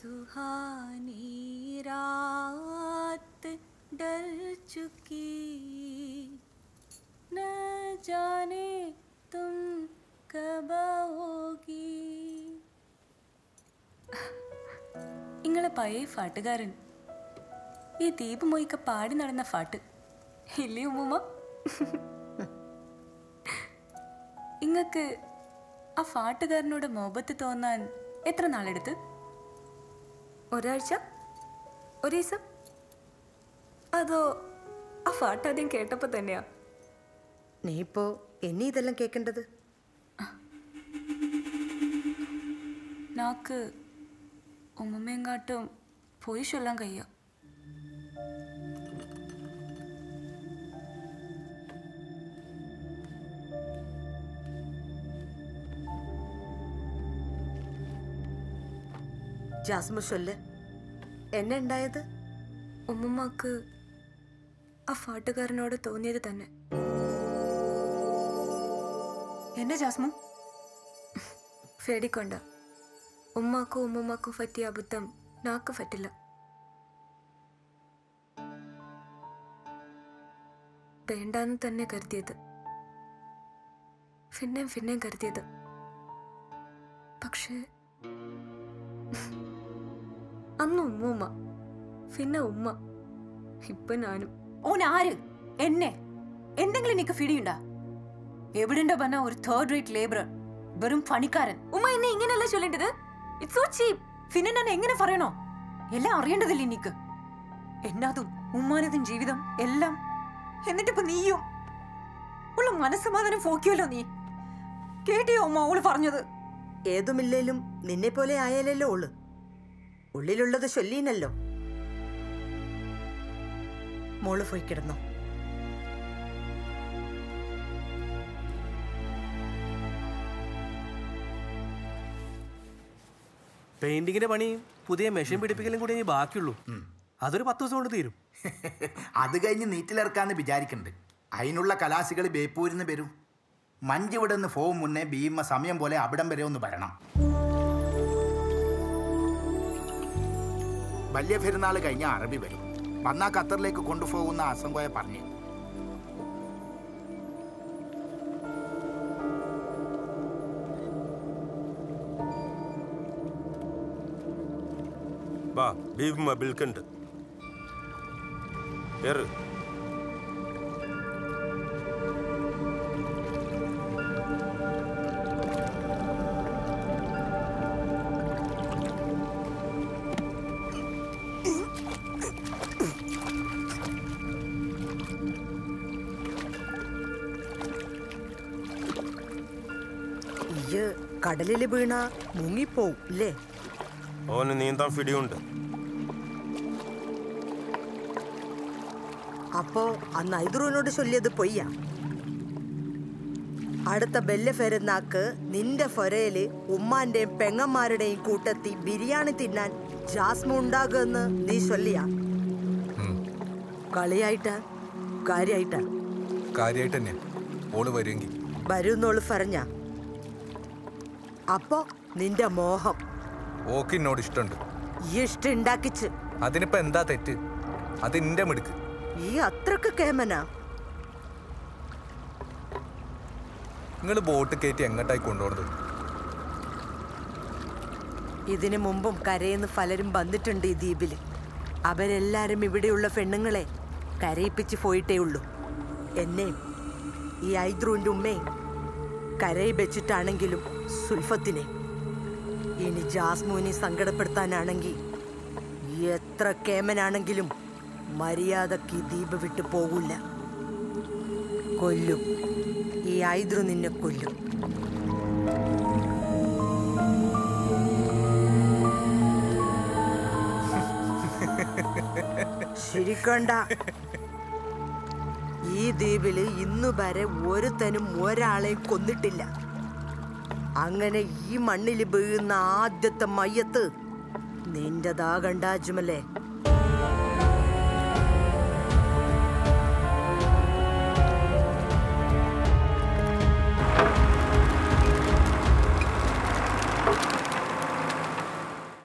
सुहानी रात डल चुकी न जाने तुम कब आओगी ഇങ്ങളെ പഴയ പാട്ടുകാരൻ ഈ ദീപ് മൊയ്ക്ക പാടി നടന്ന പാട്ട് ഇല്ലേ ഉമ്മുമ്മ ഇങ്ങക്ക് ആ പാട്ടുകാരനോട് മോഹബത്ത് തോന്നാൻ എത്ര നാളെടുത്ത് ഒരാഴ്ച ഒരു ദിവസം അതോ ആ പാട്ട് ആദ്യം കേട്ടപ്പോ തന്നെയാ നീ ഇപ്പോ എന്നെ ഇതെല്ലാം കേൾക്കേണ്ടത് നാക്ക് ഉമ്മമ്മയെങ്കാട്ടും പോയി ചൊല്ലാൻ കഴിയ ജാസ്മു ചൊല്ല് എന്നെ ഉണ്ടായത് ഉമ്മമ്മക്ക് ആ പാട്ടുകാരനോട് തോന്നിയത് തന്നെ എന്നെ ജാസ്മു പേടിക്കൊണ്ട ഉമ്മാക്കും ഉമ്മമ്മക്കും പറ്റിയ അബദ്ധം നാക്ക് പറ്റില്ല വേണ്ടാന്ന് തന്നെ കരുതിയത് പിന്നെയും പിന്നെയും കരുതിയത് പക്ഷേ അന്ന് ഉമ്മൂമ്മ പിന്നെ ഉമ്മ ഇപ്പൊ ഞാനും ഓൻ ആര് എന്നെ എന്തെങ്കിലും എനിക്ക് ഫിടിയുണ്ടാ എവിടെണ്ടോ പറഞ്ഞ ഒരു തേർഡ് റേറ്റ് ലേബറർ വെറും പണിക്കാരൻ ഉമ്മ എന്നെ ഇങ്ങനെയല്ല ചൊല്ലേണ്ടത് ഇറ്റ്സ് സോ ചീപ്പ് പിന്നെ ഞാൻ എങ്ങനെ പറയണോ എല്ലാം അറിയേണ്ടതില്ല എനിക്ക് എന്നാതും ഉമ്മാനതും ജീവിതം എല്ലാം എന്നിട്ടിപ്പോ നീയും ഉള്ള മനസ്സമാധാനം പോക്കിയല്ലോ നീ കേട്ടിയോ ഉമ്മ ഓള് പറഞ്ഞത് ഏതുമില്ലേലും നിന്നെ പോലെ ആയാലല്ലോ ഉള്ളു ഉള്ളിലുള്ളത് ചൊല്ലീനല്ലോ മോള് പോയി കിടന്നോ പെയിന്റിങ്ങിന്റെ പണിയും പുതിയ മെഷീൻ പിടിപ്പിക്കലും കൂടി ഇനി ബാക്കിയുള്ളൂ അതൊരു പത്ത് ദിവസം കൊണ്ട് തീരും അത് കഴിഞ്ഞ് നീറ്റിലിറക്കാന്ന് വിചാരിക്കുന്നുണ്ട് അതിനുള്ള കലാസികൾ ബേപ്പൂരിന്ന് വരും മഞ്ചിവിടെ നിന്ന് ഫോം മുന്നേ ഭീമ സമയം പോലെ അവിടം വരെ ഒന്ന് വരണം വലിയ പെരുന്നാൾ കഴിഞ്ഞ അറബി വരും വന്നാ ഖത്തറിലേക്ക് കൊണ്ടുപോകുന്ന അസംഗോയ പറഞ്ഞു ಬಾ ಭೀಮ ಬಿಳ್ಕಂಡು ಏರು ഈ കടലിൽ വീണ മുങ്ങിപ്പോവും ഇല്ലേ ಅವನು ನೀಂತಾൻ ഫിടിയുണ്ട് അപ്പോ അന്ന് ഐദ്രുവിനോട് ചൊല്ലിയത് പൊയ്യ അടുത്ത ബെല്ല ഫെരുന്നാക്ക് നിന്റെ ഫൊരയില് ഉമ്മാന്റെയും പെങ്ങന്മാരുടെയും കൂട്ടത്തി ബിരിയാണി തിന്നാൻ ജാസ്മ ഉണ്ടാകുമെന്ന് നീ ചൊല്ലിയ കളിയായിട്ടാ കാര്യായിട്ടാ കാര്യമായിട്ട് തന്നെ ഓള് വരുമെങ്കിൽ വരുന്നോള് പറഞ്ഞ അപ്പോ നിന്റെ മോഹം ഓക്ക് എന്നോട് ഇഷ്ടമുണ്ട് ഈ ഇഷ്ടം ഉണ്ടാക്കിച്ച് അതിനിപ്പോ എന്താ തെറ്റ് അത് എന്റെ മിടുക്ക് ഈ അത്രക്ക് കേമനാ നിങ്ങൾ ബോട്ട് കയറ്റി എങ്ങോട്ടായി കൊണ്ടുപോകുന്നത് ഇതിനു മുമ്പും കരയെന്ന് പലരും വന്നിട്ടുണ്ട് ഈ ദ്വീപില് അവരെല്ലാരും ഇവിടെയുള്ള പെണ്ണുങ്ങളെ കരയിപ്പിച്ച് പോയിട്ടേ ഉള്ളൂ എന്നെയും ഈ ഐദ്രുവിൻ്റെ ഉമ്മയും കരയിൽ വെച്ചിട്ടാണെങ്കിലും സുൽഫത്തിനെ ഇനി ജാസ്മൂനെ സങ്കടപ്പെടുത്താനാണെങ്കിൽ എത്ര കേമനാണെങ്കിലും മര്യാദക്ക് ഈ ദ്വീപ് വിട്ടു പോകില്ല കൊല്ലും ഈ ഐദ്രു നിന്നെ കൊല്ലും ശരിക്കണ്ട ഈ ദ്വീപില് ഇന്നു വരെ ഒരുത്തനും ഒരാളെ കൊന്നിട്ടില്ല അങ്ങനെ ഈ മണ്ണിൽ വീഴുന്ന ആദ്യത്തെ മയ്യത്ത് നിന്റെതാകണ്ട അജ്മലേ